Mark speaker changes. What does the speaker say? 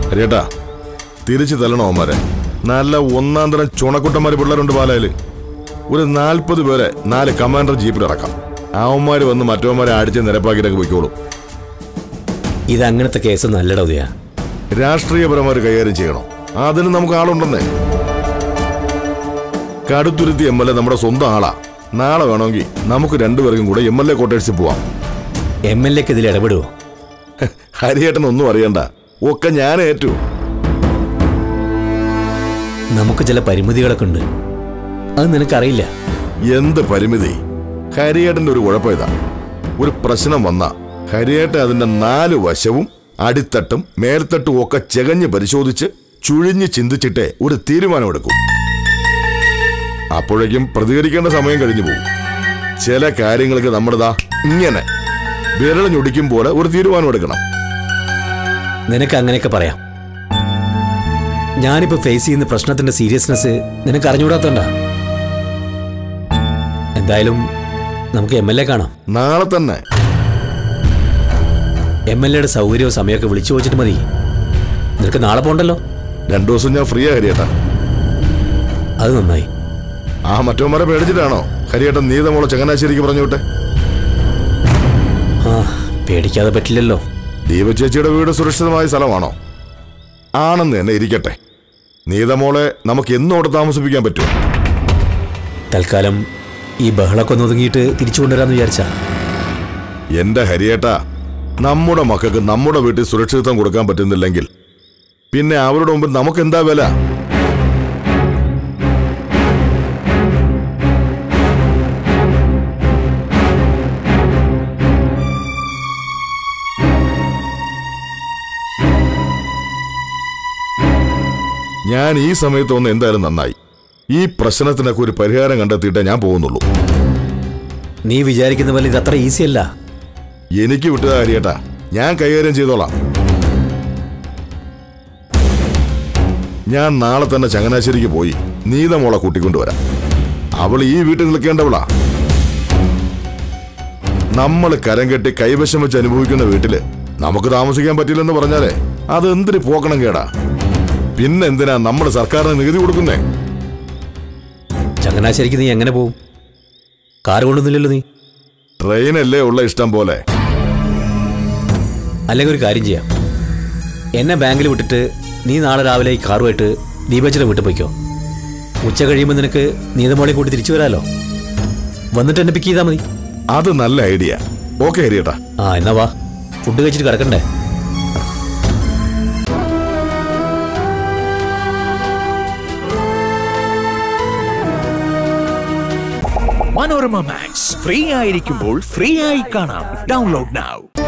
Speaker 1: ഹരിയേട്ടാ തിരിച്ചു തല്ലണോ അവന്മാരെ നല്ല ഒന്നാം തരം ചുണക്കുട്ടന്മാര് പിള്ളേരുണ്ട് പാലയില് ഒരു നാൽപ്പത് പേരെ നാല് കമാൻഡർ ജീപ്പിൽ ഇറക്കാം അവന്മാര് വന്ന് മറ്റവന്മാരെ അടിച്ച് നിരപ്പാക്കിയിട്ടൊക്കെ പോയിക്കോളും
Speaker 2: ഇത് അങ്ങനത്തെ കേസ് നല്ലട ഉദയ
Speaker 1: രാഷ്ട്രീയപരമായി കൈകാര്യം ചെയ്യണം അതിന് നമുക്ക് ആളുണ്ടെന്നേ കടുത്തുരുത്തി എം എൽ എ നമ്മുടെ സ്വന്തം ആളാ നാളെ വേണമെങ്കിൽ നമുക്ക് രണ്ടുപേർക്കും കൂടെ എം എൽ എ ക്വാർട്ടേഴ്സിൽ പോവാം
Speaker 2: എം എൽ എക്ക് ഇതിൽ ഇടപെടുവോ
Speaker 1: ഹരിയേട്ടൻ ഒന്നും അറിയണ്ട ഒക്കെ ഞാൻ ഏറ്റു
Speaker 2: നമുക്ക് ചില പരിമിതികളൊക്കെ ഉണ്ട് അത് നിനക്കറിയില്ല
Speaker 1: എന്ത് പരിമിതി ഹരിയേട്ടന്റെ ഒരു കുഴപ്പം ഇതാ ഒരു പ്രശ്നം വന്ന ഹരിയേട്ടൻ അതിന്റെ നാല് വശവും അടിത്തട്ടും മേൽത്തട്ടും ഒക്കെ ചെകഞ്ഞ് പരിശോധിച്ച് ചുഴിഞ്ഞ് ചിന്തിച്ചിട്ടേ ഒരു തീരുമാനമെടുക്കും അപ്പോഴേക്കും പ്രതികരിക്കേണ്ട സമയം കഴിഞ്ഞു പോകും ചില കാര്യങ്ങൾക്ക് നമ്മുടെതാ ഇങ്ങനെ വിരൽ ഞൊടിക്കും പോലെ ഒരു തീരുമാനം എടുക്കണം
Speaker 2: നിനക്ക് അങ്ങനെയൊക്കെ പറയാം ഞാനിപ്പോ ഫേസ് ചെയ്യുന്ന പ്രശ്നത്തിന്റെ സീരിയസ്നെസ് നിനക്ക് അറിഞ്ഞുകൂടാത്തോണ്ടാ എന്തായാലും നമുക്ക് എം എൽ എ കാണാം
Speaker 1: നാളെ തന്നെ
Speaker 2: എം എൽ എയുടെ സൗകര്യവും സമയമൊക്കെ വിളിച്ചു ചോദിച്ചിട്ട് മതി നിനക്ക് നാളെ പോണ്ടല്ലോ
Speaker 1: രണ്ടു ദിവസം ഞാൻ ഫ്രീ ആ ഹരിയേട്ടാ
Speaker 2: അത് നന്നായി
Speaker 1: ആ മറ്റവന്മാരെ പേടിച്ചിട്ടാണോ ഹരിയേട്ടൻ നീതമോളെ ചങ്ങനാശ്ശേരിക്ക് പറഞ്ഞു വിട്ടെ
Speaker 2: ആ പേടിക്കാതെ പറ്റില്ലല്ലോ
Speaker 1: ദീപചേച്ചിയുടെ വീട് സുരക്ഷിതമായ സ്ഥലമാണോ ആണെന്ന് തന്നെ ഇരിക്കട്ടെ നീതമോളെ നമുക്ക് എന്നോട് താമസിപ്പിക്കാൻ പറ്റും
Speaker 2: തൽക്കാലം ഈ ബഹളൊക്കെ ഒന്ന് ഒതുങ്ങിയിട്ട് തിരിച്ചു കൊണ്ടുവരാന്ന് വിചാരിച്ചാ
Speaker 1: എന്റെ ഹരിയേട്ട നമ്മുടെ മക്കൾക്ക് നമ്മുടെ വീട്ടിൽ സുരക്ഷിതത്വം കൊടുക്കാൻ പറ്റുന്നില്ലെങ്കിൽ പിന്നെ അവരുടെ മുമ്പിൽ നമുക്ക് എന്താ വില ഞാൻ ഈ സമയത്ത് ഒന്ന് എന്തായാലും നന്നായി ഈ പ്രശ്നത്തിനൊക്കെ ഒരു പരിഹാരം കണ്ടെത്തിയിട്ടേ ഞാൻ പോകുന്നുള്ളൂ
Speaker 2: നീ വിചാരിക്കുന്ന പോലെ ഇത് അത്ര ഈസി അല്ല
Speaker 1: എനിക്ക് വിട്ടതാ ഹരിയേട്ടാ ഞാൻ കൈകാര്യം ചെയ്തോളാം ഞാൻ നാളെ തന്നെ ചങ്ങനാശ്ശേരിക്ക് പോയി നീതമോളെ കൂട്ടിക്കൊണ്ടുവരാം അവൾ ഈ വീട്ടിൽ നിൽക്കേണ്ടവളാ നമ്മൾ കരം കെട്ടി കൈവശം വെച്ച് അനുഭവിക്കുന്ന വീട്ടില് നമുക്ക് താമസിക്കാൻ പറ്റില്ലെന്ന് പറഞ്ഞാലേ അത് എന്തിന് പോക്കണം കേടാ പിന്നെന്തിനാ നമ്മൾ സർക്കാരിന് നികുതി കൊടുക്കുന്നേ
Speaker 2: ചങ്ങനാശ്ശേരിക്ക് നീ എങ്ങനെ പോവും കാർ കൊണ്ടുവന്നില്ലല്ലോ നീ
Speaker 1: ട്രെയിനല്ലേ ഉള്ള ഇഷ്ടം പോലെ
Speaker 2: അല്ലെങ്കിൽ ഒരു കാര്യം ചെയ്യാം എന്നെ ബാങ്കിൽ വിട്ടിട്ട് നീ നാളെ രാവിലെ ഈ കാറുമായിട്ട് ദീപച്ചിയുടെ വീട്ടിൽ പോയിക്കോ ഉച്ച കഴിയുമ്പോൾ നിനക്ക് നീതമോളെ കൂട്ടി തിരിച്ചു വരാലോ വന്നിട്ട് എന്നെ പിക്ക് ചെയ്താൽ മതി
Speaker 1: അത് നല്ല ഐഡിയ ഓക്കെ ഹരിയേട്ടാ
Speaker 2: ആ എന്നാ വാ ഫുഡ് കഴിച്ചിട്ട് കിടക്കണ്ടേ
Speaker 3: മനോരമ മാക്സ് ഫ്രീ ആയിരിക്കുമ്പോൾ ഫ്രീ ആയി കാണാം ഡൗൺലോഡ് now